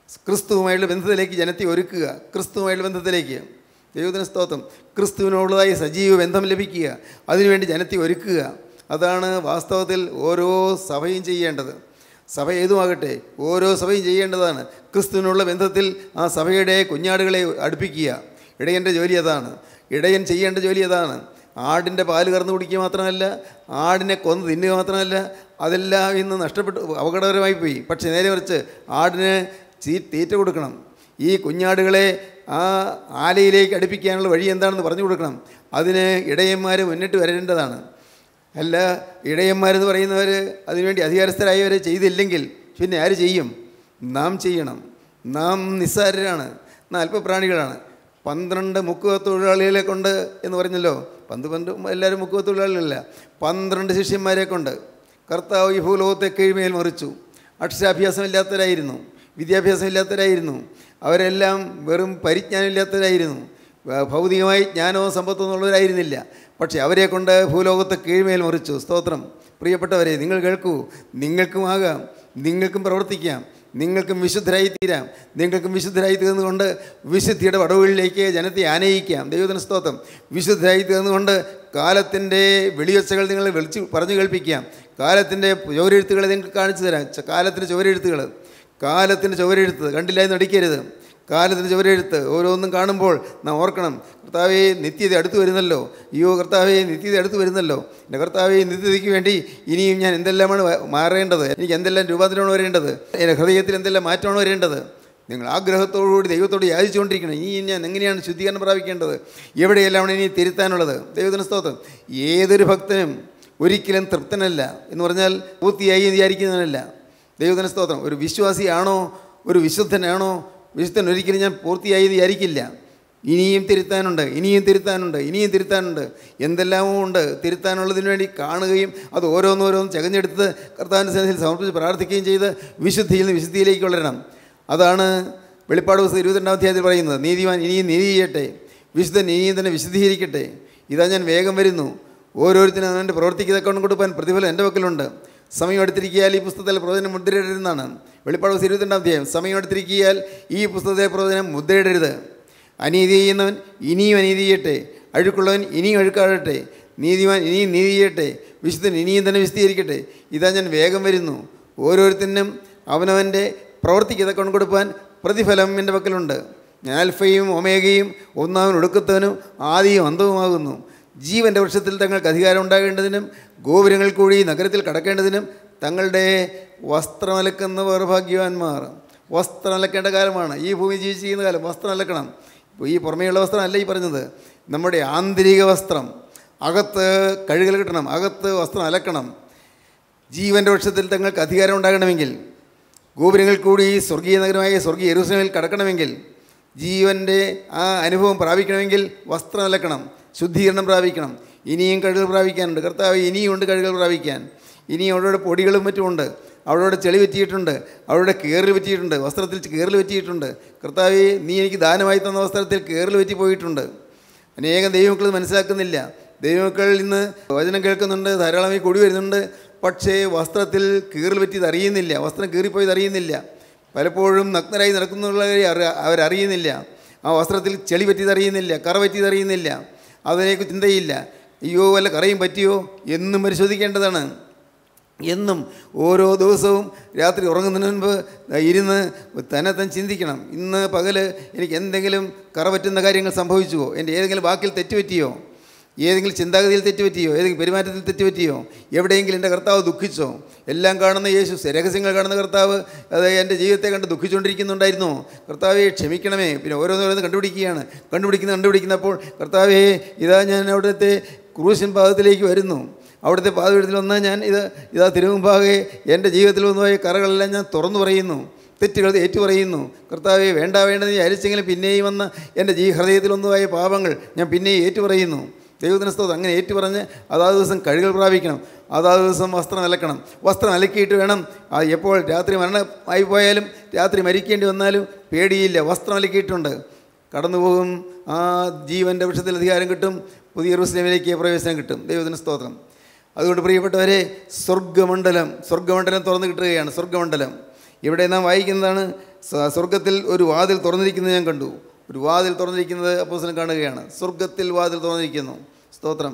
ക്രിസ്തുവുമായുള്ള ബന്ധത്തിലേക്ക് ജനത്തെ ഒരുക്കുക ക്രിസ്തുവുമായുള്ള ബന്ധത്തിലേക്ക് ദൈവത്തിന് സ്തോത്രം ക്രിസ്തുവിനോടുള്ളതായി സജീവ ബന്ധം ലഭിക്കുക അതിനുവേണ്ടി ജനത്തെ ഒരുക്കുക അതാണ് വാസ്തവത്തിൽ ഓരോ സഭയും ചെയ്യേണ്ടത് സഭ ഏതുമാകട്ടെ ഓരോ സഭയും ചെയ്യേണ്ടതാണ് ക്രിസ്തുവിനുള്ള ബന്ധത്തിൽ ആ സഭയുടെ കുഞ്ഞാടുകളെ അടുപ്പിക്കുക ഇടയൻ്റെ ജോലി അതാണ് ഇടയൻ ചെയ്യേണ്ട ജോലി അതാണ് ആടിൻ്റെ പാല് കറന്നു കുടിക്കുക മാത്രമല്ല ആടിനെ കൊന്ന് തിന്നുക മാത്രമല്ല അതെല്ലാം ഇന്ന് നഷ്ടപ്പെട്ടു അപകടകരമായി പോയി പക്ഷേ നേരെ മറിച്ച് ആടിന് ചീ തീറ്റ കൊടുക്കണം ഈ കുഞ്ഞാടുകളെ ആ ആലയിലേക്ക് അടുപ്പിക്കാനുള്ള വഴി എന്താണെന്ന് പറഞ്ഞു കൊടുക്കണം അതിന് ഇടയന്മാർ മുന്നിട്ട് വരേണ്ടതാണ് അല്ല ഇടയന്മാരെന്ന് പറയുന്നവർ അതിനുവേണ്ടി അധികാരസ്ഥരായവർ ചെയ്തില്ലെങ്കിൽ പിന്നെ ആര് ചെയ്യും നാം ചെയ്യണം നാം നിസ്സാരരാണ് നാം അല്പപ്രാണികളാണ് പന്ത്രണ്ട് മുക്കുവ തൊഴിലാളികളെ കൊണ്ട് എന്ന് പറഞ്ഞല്ലോ പന്ത് പന്ത് എല്ലാവരും മുക്കുവ തൊഴിലാളികളല്ല പന്ത്രണ്ട് ശിഷ്യന്മാരെ കൊണ്ട് കർത്താവ് ഈ ഭൂലോകത്തെ കീഴ്മേൽ മറിച്ചു അക്ഷരാഭ്യാസമില്ലാത്തവരായിരുന്നു വിദ്യാഭ്യാസമില്ലാത്തവരായിരുന്നു അവരെല്ലാം വെറും പരിജ്ഞാനമില്ലാത്തവരായിരുന്നു വ- ഭൗതികമായി ജ്ഞാനവും സമ്പത്തും എന്നുള്ളവരായിരുന്നില്ല പക്ഷേ അവരെ കൊണ്ട് ഭൂലോകത്തെ കീഴ്മേൽ മറിച്ചു സ്തോത്രം പ്രിയപ്പെട്ടവരെ നിങ്ങൾ കേൾക്കൂ നിങ്ങൾക്കും ആകാം നിങ്ങൾക്കും പ്രവർത്തിക്കാം നിങ്ങൾക്കും വിശുദ്ധരായി തീരാം നിങ്ങൾക്കും വിശുദ്ധരായി തീർന്നുകൊണ്ട് വിശുദ്ധിയുടെ വടവുകളിലേക്ക് ജനത്തെ ആനയിക്കാം ദൈവത്തിന് സ്തോത്രം വിശുദ്ധരായി തീർന്നുകൊണ്ട് കാലത്തിൻ്റെ വെളിയൊച്ചകൾ നിങ്ങൾ വിളിച്ച് പറഞ്ഞു കേൾപ്പിക്കാം കാലത്തിൻ്റെ ചുവരെഴുത്തുകൾ നിങ്ങൾക്ക് കാണിച്ചു തരാം ച- കാലത്തിൻ്റെ ചുവരെഴുത്തുകൾ കാലത്തിൻ്റെ ചുവരെഴുത്ത് കണ്ടില്ല എന്ന് നടിക്കരുത് കാലത്തിൻ്റെ ചുവരെഴുത്ത് ഓരോന്നും കാണുമ്പോൾ നാം ഓർക്കണം കർത്താവെ നിത്യത അടുത്ത് വരുന്നല്ലോ അയ്യോ കർത്താവെ നിത്യത അടുത്ത് വരുന്നല്ലോ എൻ്റെ കർത്താവെ നിത്യതയ്ക്ക് വേണ്ടി ഇനിയും ഞാൻ എന്തെല്ലാമാണ് വ- മാറേണ്ടത് എനിക്ക് എന്തെല്ലാം രൂപാന്തരമാണ് വരേണ്ടത് എൻ്റെ ഹൃദയത്തിൽ എന്തെല്ലാം മാറ്റമാണ് വരേണ്ടത് നിങ്ങൾ ആഗ്രഹത്തോടുകൂടി ദൈവത്തോട് യാചിച്ചുകൊണ്ടിരിക്കണം ഇനി ഞാൻ എങ്ങനെയാണ് ശുദ്ധീകരണം പ്രാപിക്കേണ്ടത് എവിടെയെല്ലാമാണ് ഇനി തിരുത്താനുള്ളത് ദൈവത്തിന് സ്തോത്രം ഏതൊരു ഭക്തനും ഒരിക്കലും തൃപ്തനല്ല എന്ന് പറഞ്ഞാൽ പൂർത്തിയായി എന്ന് വിചാരിക്കുന്നവനല്ല ദൈവത്തിന് സ്തോത്രം ഒരു വിശ്വാസിയാണോ ഒരു വിശുദ്ധനാണോ വിശുദ്ധൻ ഒരിക്കലും ഞാൻ പൂർത്തിയായി എന്ന് വിചാരിക്കില്ല ഇനിയും തിരുത്താനുണ്ട് ഇനിയും തിരുത്താനുണ്ട് ഇനിയും തിരുത്താനുണ്ട് എന്തെല്ലാമോ ഉണ്ട് തിരുത്താനുള്ളതിന് വേണ്ടി കാണുകയും അത് ഓരോന്നോരോന്ന് ചകഞ്ഞെടുത്ത് കർത്താവിൻ്റെ സന്നിധിയിൽ സമർപ്പിച്ച് പ്രാർത്ഥിക്കുകയും ചെയ്ത് വിശുദ്ധിയിൽ നിന്ന് വിശുദ്ധിയിലേക്ക് വളരണം അതാണ് വെളിപ്പാട് ദിവസം ഇരുപത്തിരണ്ടാം അധ്യായത്തിൽ പറയുന്നത് നീതിമാൻ ഇനിയും നീതി ചെയ്യട്ടെ വിശുദ്ധൻ ഇനിയും തന്നെ വിശുദ്ധീകരിക്കട്ടെ ഇതാ ഞാൻ വേഗം വരുന്നു ഓരോരുത്തരും അവൻ്റെ പ്രവർത്തിക്ക് തക്കൊണ്ട് കൊടുക്കാൻ പ്രതിഫലം എൻ്റെ പക്കലുണ്ട് സമയം എടുത്തിരിക്കിയാൽ ഈ പുസ്തകത്തിൽ പ്രവചനം മുദ്രയിടരുതെന്നാണ് വെളിപ്പാട് ദിവസം ഇരുപത്തിരണ്ടാം അധ്യായം സമയം എടുത്തിരിക്കിയാൽ ഈ പുസ്തകത്തിലെ പ്രവചനം മുദ്രയിടരുത് അനീതി ചെയ്യുന്നവൻ ഇനിയും അനീതി ചെയ്യട്ടെ അഴുക്കുള്ളവൻ ഇനിയും അഴുക്കാടട്ടെ നീതിമാൻ ഇനിയും നീതി ചെയ്യട്ടെ വിശുദ്ധൻ ഇനിയും തന്നെ വിശദീകരിക്കട്ടെ ഇതാ ഞാൻ വേഗം വരുന്നു ഓരോരുത്തരും അവനവൻ്റെ പ്രവൃത്തിക്ക് ഇതൊക്കെ കൊടുക്കാൻ പ്രതിഫലം എൻ്റെ പക്കലുണ്ട് ഞാൻ അൽഫയും ഒമേഗയും ഒന്നാമൻ ഒടുക്കത്തവനും ആദിയും അന്തവുമാകുന്നു ജീവൻ്റെ വൃക്ഷത്തിൽ തങ്ങൾക്ക് അധികാരം ഉണ്ടാകേണ്ടതിനും ഗോപുരങ്ങൾ കൂടി നഗരത്തിൽ കടക്കേണ്ടതിനും തങ്ങളുടെ വസ്ത്രം അലക്കുന്നവർ ഭാഗ്യവാന്മാർ വസ്ത്രം അലക്കേണ്ട കാലമാണ് ഈ ഭൂമി ജീവിച്ചിരിക്കുന്ന കാലം വസ്ത്രം അലക്കണം ഇപ്പോൾ ഈ പുറമേയുള്ള വസ്ത്രം അല്ല ഈ പറഞ്ഞത് നമ്മുടെ ആന്തരിക വസ്ത്രം അകത്ത് കഴുകൽ കിട്ടണം അകത്ത് വസ്ത്രം അലക്കണം ജീവൻ്റെ വൃക്ഷത്തിൽ തങ്ങൾക്ക് അധികാരം ഉണ്ടാകണമെങ്കിൽ ഗോപുരങ്ങൾ കൂടി സ്വർഗീയ നഗരമായ സ്വർഗീയ യെരൂസലേമിൽ കടക്കണമെങ്കിൽ ജീവൻ്റെ ആ അനുഭവം പ്രാപിക്കണമെങ്കിൽ വസ്ത്രം അലക്കണം ശുദ്ധീകരണം പ്രാപിക്കണം ഇനിയും കഴുകൽ പ്രാപിക്കാനുണ്ട് കർത്താവ് ഇനിയും ഉണ്ട് കഴുകൽ പ്രാപിക്കാൻ ഇനിയും അവിടെ പൊടികളും മറ്റുമുണ്ട് അവിടെ ചെളി പറ്റിയിട്ടുണ്ട് അവിടെ കയറിൽ പറ്റിയിട്ടുണ്ട് വസ്ത്രത്തിൽ കയറിൽ പറ്റിയിട്ടുണ്ട് കർത്താവെ നീ എനിക്ക് ദാനമായി തന്ന വസ്ത്രത്തിൽ കയറിൽ പറ്റി പോയിട്ടുണ്ട് അനേകം ദൈവമക്കൾ ഇത് മനസ്സിലാക്കുന്നില്ല ദൈവമക്കൾ ഇന്ന് വചനം കേൾക്കുന്നുണ്ട് ധാരാളമായി കൂടി വരുന്നുണ്ട് പക്ഷേ വസ്ത്രത്തിൽ കീറൽ പറ്റിയത് അറിയുന്നില്ല വസ്ത്രം കീറിപ്പോയത് അറിയുന്നില്ല പലപ്പോഴും നഗ്നരായി നടക്കുന്നുള്ളവരെ അറി അവരറിയുന്നില്ല ആ വസ്ത്രത്തിൽ ചെളി പറ്റിയത് അറിയുന്നില്ല കറ പറ്റിയത് അറിയുന്നില്ല അതിലേക്ക് ചിന്തയില്ല അയ്യോ വല്ല കറയും പറ്റിയോ എന്നും പരിശോധിക്കേണ്ടതാണ് എന്നും ഓരോ ദിവസവും രാത്രി ഉറങ്ങുന്നതിന് മുൻപ് ഇരുന്ന് തന്നെ തന്നെ ചിന്തിക്കണം ഇന്ന് പകൽ എനിക്ക് എന്തെങ്കിലും കറ പറ്റുന്ന കാര്യങ്ങൾ സംഭവിച്ചുവോ എൻ്റെ ഏതെങ്കിലും വാക്കിൽ തെറ്റുപറ്റിയോ ഏതെങ്കിലും ചിന്താഗതിയിൽ തെറ്റുപറ്റിയോ ഏതെങ്കിലും പെരുമാറ്റത്തിൽ തെറ്റുപറ്റിയോ എവിടെയെങ്കിലും എൻ്റെ കർത്താവ് ദുഃഖിച്ചോ എല്ലാം കാണുന്ന യേശു രഹസ്യങ്ങൾ കാണുന്ന കർത്താവ് അത് എൻ്റെ ജീവിതത്തെ കണ്ട് ദുഃഖിച്ചുകൊണ്ടിരിക്കുന്നുണ്ടായിരുന്നോ കർത്താവെ ക്ഷമിക്കണമേ പിന്നെ ഓരോന്നോരോന്ന് കണ്ടുപിടിക്കുകയാണ് കണ്ടുപിടിക്കുന്ന കണ്ടുപിടിക്കുന്നപ്പോൾ കർത്താവേ ഇതാ ഞാൻ അവിടുത്തെ ക്രൂശൻ പാദത്തിലേക്ക് വരുന്നു അവിടുത്തെ പാതപീഠത്തിൽ വന്ന് ഞാൻ ഇത് ഇതാ തിരുമുമ്പാകെ എൻ്റെ ജീവിതത്തിൽ വന്നുപോയ കറകളെല്ലാം ഞാൻ തുറന്നു പറയുന്നു തെറ്റുകൾ ഏറ്റു പറയുന്നു കർത്താവെ വേണ്ട വേണ്ടെന്ന് വിചാരിച്ചെങ്കിലും പിന്നെയും വന്ന് എൻ്റെ ജീ ഹൃദയത്തിൽ വന്നുപോയ പാപങ്ങൾ ഞാൻ പിന്നെയും ഏറ്റു പറയുന്നു ദൈവത്തിന് സ്തോത്രം അങ്ങനെ ഏറ്റു പറഞ്ഞ് അതാത് ദിവസം കഴുകൽ പ്രാപിക്കണം അതാത് ദിവസം വസ്ത്രം അലക്കണം വസ്ത്രം അലക്കിയിട്ട് വേണം ആ എപ്പോൾ രാത്രി മരണമായി പോയാലും രാത്രി മരിക്കേണ്ടി വന്നാലും പേടിയില്ല വസ്ത്രം അലക്കിയിട്ടുണ്ട് കടന്നുപോകും ആ ജീവൻ്റെ വൃക്ഷത്തിൽ അധികാരം കിട്ടും പുതിയ റുസ്ലിമിലേക്ക് പ്രവേശനം കിട്ടും ദൈവത്തിന് സ്തോത്രം അതുകൊണ്ട് പ്രിയപ്പെട്ടവരെ സ്വർഗമണ്ഡലം സ്വർഗമണ്ഡലം തുറന്നു കിട്ടുകയാണ് സ്വർഗമണ്ഡലം ഇവിടെ നാം വായിക്കുന്നതാണ് സ- സ്വർഗത്തിൽ ഒരു വാതിൽ തുറന്നിരിക്കുന്നത് ഞാൻ കണ്ടു ഒരു വാതിൽ തുറന്നിരിക്കുന്നത് അപ്പോസ്തലൻ കാണുകയാണ് സ്വർഗത്തിൽ വാതിൽ തുറന്നിരിക്കുന്നു സ്തോത്രം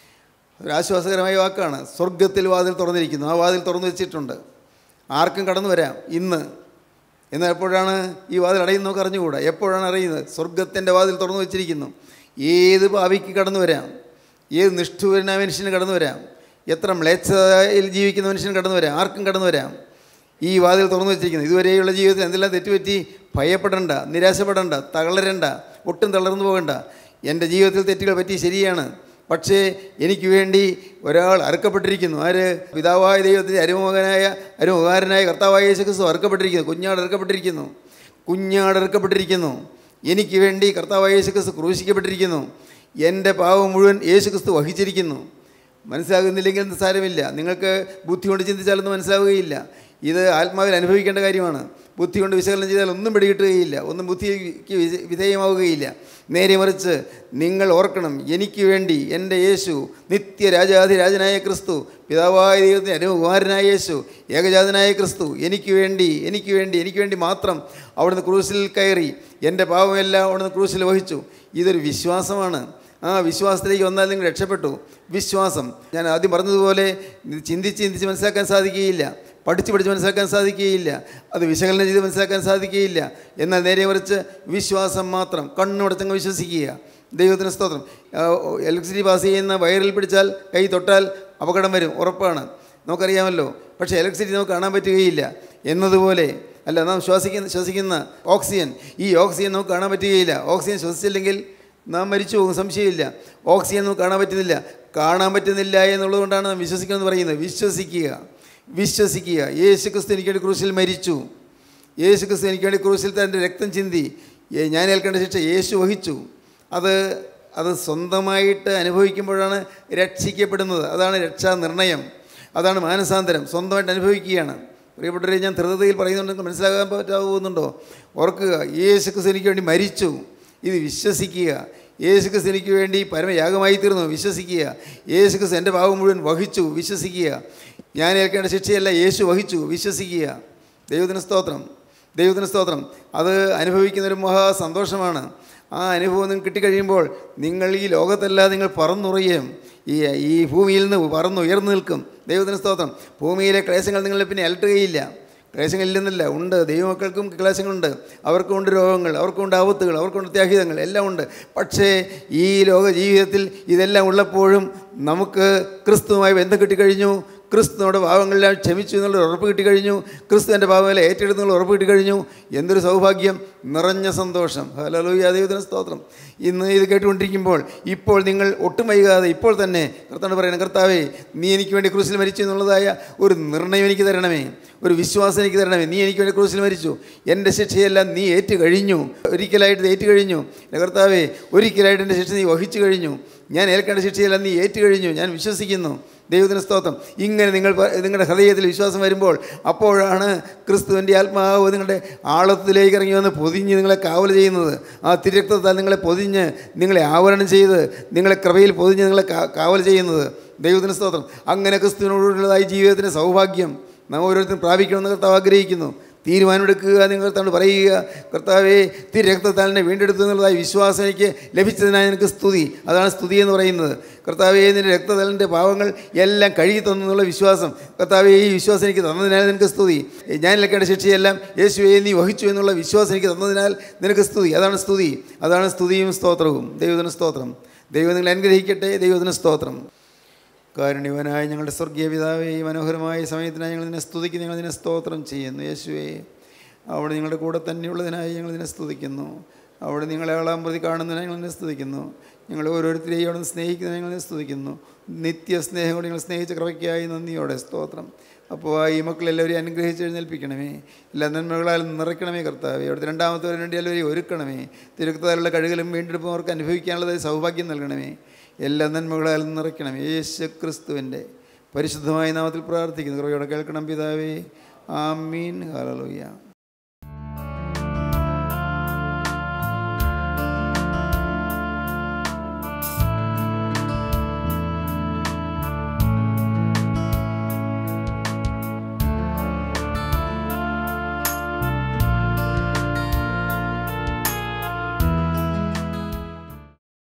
ഒരു ആശ്വാസകരമായ വാക്കാണ് സ്വർഗത്തിൽ വാതിൽ തുറന്നിരിക്കുന്നു ആ വാതിൽ തുറന്നു വെച്ചിട്ടുണ്ട് ആർക്കും കടന്നു വരാം ഇന്ന് എന്നാൽ എപ്പോഴാണ് ഈ വാതിൽ അടയുന്നത് നമുക്ക് അറിഞ്ഞുകൂടാ എപ്പോഴാണ് അറിയുന്നത് സ്വർഗത്തിൻ്റെ വാതിൽ തുറന്നു വെച്ചിരിക്കുന്നു ഏത് ഭാവിക്ക് കടന്നു വരാം ഏത് നിഷ്ഠൂരനായ മനുഷ്യന് കടന്നു വരാം എത്ര മ്ലേച്ഛതയിൽ ജീവിക്കുന്ന മനുഷ്യന് കടന്നു വരാം ആർക്കും കടന്നു വരാം ഈ വാതിൽ തുറന്നു വെച്ചിരിക്കുന്നു ഇതുവരെയുള്ള ജീവിതത്തിൽ എന്തെല്ലാം തെറ്റുപറ്റി ഭയപ്പെടണ്ട നിരാശപ്പെടണ്ട തളരണ്ട ഒട്ടും തളർന്നു പോകണ്ട എൻ്റെ ജീവിതത്തിൽ തെറ്റുകൾ പറ്റി ശരിയാണ് പക്ഷേ എനിക്ക് വേണ്ടി ഒരാൾ അറുക്കപ്പെട്ടിരിക്കുന്നു ആര് പിതാവായ ദൈവത്തിൻ്റെ അരുമകനായ അരുമകാരനായ കർത്താവായ യേശു ക്രിസ്തു അറുക്കപ്പെട്ടിരിക്കുന്നു കുഞ്ഞാട് അറുക്കപ്പെട്ടിരിക്കുന്നു കുഞ്ഞാട് അറുക്കപ്പെട്ടിരിക്കുന്നു എനിക്ക് വേണ്ടി കർത്താവായ യേശു ക്രിസ്തു ക്രൂശിക്കപ്പെട്ടിരിക്കുന്നു എൻ്റെ പാവം മുഴുവൻ യേശു ക്രിസ്തു വഹിച്ചിരിക്കുന്നു മനസ്സിലാകുന്നില്ലെങ്കിൽ എന്ത് സാരമില്ല നിങ്ങൾക്ക് ബുദ്ധി കൊണ്ട് ചിന്തിച്ചാലൊന്നും മനസ്സിലാവുകയില്ല ഇത് ആത്മാവിൽ അനുഭവിക്കേണ്ട കാര്യമാണ് ബുദ്ധി കൊണ്ട് വിശകലനം ചെയ്താൽ ഒന്നും പിടികിട്ടുകയില്ല ഒന്നും ബുദ്ധിക്ക് വിധ- വിധേയമാവുകയില്ല നേരെ മറിച്ച് നിങ്ങൾ ഓർക്കണം എനിക്ക് വേണ്ടി എൻ്റെ യേശു നിത്യരാജാധിരാജനായ ക്രിസ്തു പിതാവായ ദൈവത്തിൻ്റെ അനുകുമാരനായ യേശു ഏകജാതനായ ക്രിസ്തു എനിക്ക് വേണ്ടി എനിക്ക് വേണ്ടി എനിക്ക് വേണ്ടി മാത്രം അവിടുന്ന് ക്രൂസിൽ കയറി എൻ്റെ പാവമെല്ലാം അവിടുന്ന് ക്രൂസിൽ വഹിച്ചു ഇതൊരു വിശ്വാസമാണ് ആ വിശ്വാസത്തിലേക്ക് വന്നാൽ നിങ്ങൾ രക്ഷപ്പെട്ടു വിശ്വാസം ഞാൻ ആദ്യം പറഞ്ഞതുപോലെ ഇത് ചിന്തിച്ച് ചിന്തിച്ച് മനസ്സിലാക്കാൻ സാധിക്കുകയില്ല പഠിച്ച് പഠിച്ച് മനസ്സിലാക്കാൻ സാധിക്കുകയില്ല അത് വിശകലനം ചെയ്ത് മനസ്സിലാക്കാൻ സാധിക്കുകയില്ല എന്നാൽ നേരെ മറിച്ച് വിശ്വാസം മാത്രം കണ്ണുടച്ചങ്ങ് വിശ്വസിക്കുക ദൈവത്തിന് സ്തോത്രം ഇലക്ട്രിസിറ്റി പാസ് ചെയ്യുന്ന വയറിൽ പിടിച്ചാൽ കൈ തൊട്ടാൽ അപകടം വരും ഉറപ്പാണ് നമുക്കറിയാമല്ലോ പക്ഷേ ഇലക്ട്രിസിറ്റി നമുക്ക് കാണാൻ പറ്റുകയില്ല എന്നതുപോലെ അല്ല നാം ശ്വസിക്കുന്ന ശ്വസിക്കുന്ന ഓക്സിജൻ ഈ ഓക്സിജൻ നമുക്ക് കാണാൻ പറ്റുകയില്ല ഓക്സിജൻ ശ്വസിച്ചില്ലെങ്കിൽ നാം മരിച്ചു പോകും സംശയമില്ല ഓക്സിജൻ നമുക്ക് കാണാൻ പറ്റുന്നില്ല കാണാൻ പറ്റുന്നില്ല എന്നുള്ളതുകൊണ്ടാണ് നാം വിശ്വസിക്കണമെന്ന് പറയുന്നത് വിശ്വസിക്കുക വിശ്വസിക്കുക യേശു ക്രിസ്തു എനിക്ക് വേണ്ടി ക്രൂശിൽ മരിച്ചു യേശു ക്രിസ്തു എനിക്ക് വേണ്ടി ക്രൂശിൽ തൻ്റെ രക്തം ചിന്തി ഏ- ഞാൻ ഏൽക്കേണ്ട ശിക്ഷ യേശു വഹിച്ചു അത് അത് സ്വന്തമായിട്ട് അനുഭവിക്കുമ്പോഴാണ് രക്ഷിക്കപ്പെടുന്നത് അതാണ് രക്ഷാ നിർണയം അതാണ് മാനസാന്തരം സ്വന്തമായിട്ട് അനുഭവിക്കുകയാണ് പ്രിയപ്പെട്ടവരെ ഞാൻ ധൃതയിൽ പറയുന്നുണ്ടെങ്കിൽ മനസ്സിലാകാൻ പറ്റാവുന്നുണ്ടോ ഓർക്കുക യേശു ക്രിസ്തു എനിക്ക് വേണ്ടി മരിച്ചു ഇത് വിശ്വസിക്കുക യേശു ക്രിസ്തു എനിക്ക് വേണ്ടി പരമയാഗമായി തീർന്നു വിശ്വസിക്കുക യേശു ക്രിസ്തു എൻ്റെ പാവം മുഴുവൻ വഹിച്ചു വിശ്വസിക്കുക ഞാൻ ഏൽക്കേണ്ട ശിക്ഷയല്ല യേശു വഹിച്ചു വിശ്വസിക്കുക ദൈവത്തിന് സ്തോത്രം ദൈവത്തിന് സ്തോത്രം അത് അനുഭവിക്കുന്നൊരു മഹാ സന്തോഷമാണ് ആ അനുഭവം നിങ്ങൾക്ക് കിട്ടിക്കഴിയുമ്പോൾ നിങ്ങൾ ഈ ലോകത്തല്ല നിങ്ങൾ പറന്നുറയും ഈ ഈ ഭൂമിയിൽ നിന്ന് പറന്നുയർന്നു നിൽക്കും ദൈവത്തിന് സ്തോത്രം ഭൂമിയിലെ ക്ലേശങ്ങൾ നിങ്ങളെ പിന്നെ അലട്ടുകയില്ല ക്ലേശങ്ങളില്ലെന്നില്ല ഉണ്ട് ദൈവമക്കൾക്കും ക്ലേശങ്ങളുണ്ട് അവർക്കുണ്ട് രോഗങ്ങൾ അവർക്കുണ്ട് ആപത്തുകൾ അവർക്കുണ്ട് ത്യാഹിതങ്ങൾ എല്ലാം ഉണ്ട് പക്ഷേ ഈ ലോക ജീവിതത്തിൽ ഇതെല്ലാം ഉള്ളപ്പോഴും നമുക്ക് ക്രിസ്തുവുമായി ബന്ധം കിട്ടിക്കഴിഞ്ഞു ക്രിസ്തു നമ്മുടെ പാവങ്ങളെല്ലാം ക്ഷമിച്ചു എന്നുള്ള ഉറപ്പ് കിട്ടിക്കഴിഞ്ഞു ക്രിസ്തു എൻ്റെ പാവങ്ങളെ ഏറ്റെടുത്തെന്നുള്ള ഉറപ്പ് കിട്ടിക്കഴിഞ്ഞു എന്തൊരു സൗഭാഗ്യം നിറഞ്ഞ സന്തോഷം ഹലോയ ദൈവത്തിന് സ്തോത്രം ഇന്ന് ഇത് കേട്ടുകൊണ്ടിരിക്കുമ്പോൾ ഇപ്പോൾ നിങ്ങൾ ഒട്ടും വൈകാതെ ഇപ്പോൾ തന്നെ കർത്താവ് പറയണം കർത്താവേ നീ എനിക്ക് വേണ്ടി ക്രൂസിൽ മരിച്ചു എന്നുള്ളതായ ഒരു നിർണയം എനിക്ക് തരണമേ ഒരു വിശ്വാസം എനിക്ക് തരണമേ നീ എനിക്ക് വേണ്ടി ക്രൂസിൽ മരിച്ചു എൻ്റെ ശിക്ഷയെല്ലാം നീ ഏറ്റു കഴിഞ്ഞു ഒരിക്കലായിട്ട് ഇത് ഏറ്റു കഴിഞ്ഞു എൻ്റെ കർത്താവേ ഒരിക്കലായിട്ട് എൻ്റെ ശിക്ഷ നീ വഹിച്ചു കഴിഞ്ഞു ഞാൻ ഏൽക്കേണ്ട ശിക്ഷയെല്ലാം നീ ഏറ്റു കഴിഞ്ഞു ഞാൻ വിശ്വസിക്കുന്നു ദൈവത്തിന് സ്തോത്രം ഇങ്ങനെ നിങ്ങൾ പ- നിങ്ങളുടെ ഹൃദയത്തിൽ വിശ്വാസം വരുമ്പോൾ അപ്പോഴാണ് ക്രിസ്തുവിൻ്റെ ആത്മാവ് നിങ്ങളുടെ ആളത്തിലേക്ക് ഇറങ്ങി വന്ന് പൊതിഞ്ഞ് നിങ്ങളെ കാവൽ ചെയ്യുന്നത് ആ തിരക്തത്താൽ നിങ്ങളെ പൊതിഞ്ഞ് നിങ്ങളെ ആവരണം ചെയ്ത് നിങ്ങളെ കൃപയിൽ പൊതിഞ്ഞ് നിങ്ങളെ കാ- കാവൽ ചെയ്യുന്നത് ദൈവത്തിന് സ്തോത്രം അങ്ങനെ ക്രിസ്തുവിനോടുള്ളതായി ജീവിതത്തിൻ്റെ സൗഭാഗ്യം നാം ഓരോരുത്തരും പ്രാപിക്കണമെന്ന് കർത്താവ് ആഗ്രഹിക്കുന്നു തീരുമാനമെടുക്കുക നിങ്ങൾ കർത്താവ് പറയുക കർത്താവേ തിരക്തത്താൽ എന്നെ വീണ്ടെടുത്തു എന്നുള്ളതായി വിശ്വാസം എനിക്ക് ലഭിച്ചതിനായി എനിക്ക് സ്തുതി അതാണ് സ്തുതി എന്ന് പറയുന്നത് കർത്താവേ നിൻ്റെ രക്തതലിൻ്റെ പാവങ്ങൾ എല്ലാം കഴുകി തന്നു എന്നുള്ള വിശ്വാസം കർത്താവേ ഈ വിശ്വാസം എനിക്ക് തന്നതിനാൽ നിനക്ക് സ്തുതി ഞാൻ ലക്കേണ്ട ശിക്ഷയെല്ലാം യേശുവേ നീ വഹിച്ചു എന്നുള്ള വിശ്വാസം എനിക്ക് തന്നതിനാൽ നിനക്ക് സ്തുതി അതാണ് സ്തുതി അതാണ് സ്തുതിയും സ്തോത്രവും ദൈവത്തിന് സ്തോത്രം ദൈവം നിങ്ങളെ അനുഗ്രഹിക്കട്ടെ ദൈവത്തിന് സ്തോത്രം കാരുണ്യവനായ ഞങ്ങളുടെ സ്വർഗീയ പിതാവേ ഈ മനോഹരമായ സമയത്തിനായി ഞങ്ങൾ നിന്നെ സ്തുതിക്കുന്നു ഞങ്ങൾ നിന്നെ സ്തോത്രം ചെയ്യുന്നു യേശുവേ അവിടെ നിങ്ങളുടെ കൂടെ തന്നെയുള്ളതിനായി ഞങ്ങൾ നിന്നെ സ്തുതിക്കുന്നു അവിടെ നിങ്ങളെ ആളാം പ്രതി കാണുന്നതിനായി ഞങ്ങൾ നിന്നെ സ്തുതിക്കുന്നു ഞങ്ങൾ ഓരോരുത്തരെയും അവിടെ നിന്ന് സ്നേഹിക്കുന്നതിനായി ഞങ്ങൾ നിന്നെ സ്തുതിക്കുന്നു നിത്യ സ്നേഹം കൊണ്ട് ഞങ്ങൾ സ്നേഹിച്ച കൃപയ്ക്കായി നന്ദിയോടെ സ്തോത്രം അപ്പോൾ ഈ മക്കളെല്ലാവരെയും അനുഗ്രഹിച്ച് എഴുന്നേൽപ്പിക്കണമേ എല്ലാ നന്മകളാൽ നിറയ്ക്കണമേ കർത്താവേ അവിടുത്തെ രണ്ടാമത്തെ വേണ്ടി എല്ലാവരെയും ഒരുക്കണമേ തിരുക്കത്താലുള്ള കഴുകലും വീണ്ടെടുപ്പും അവർക്ക് അനുഭവിക്കാനുള്ളത് സൗഭാഗ്യം നൽകണമേ എല്ലാ നന്മകളാലും നിറയ്ക്കണം യേശു ക്രിസ്തുവിൻ്റെ പരിശുദ്ധമായ നാമത്തിൽ പ്രാർത്ഥിക്കുന്നു കൃപയോടെ കേൾക്കണം പിതാവേ ആമീൻ ഹല്ലേലൂയ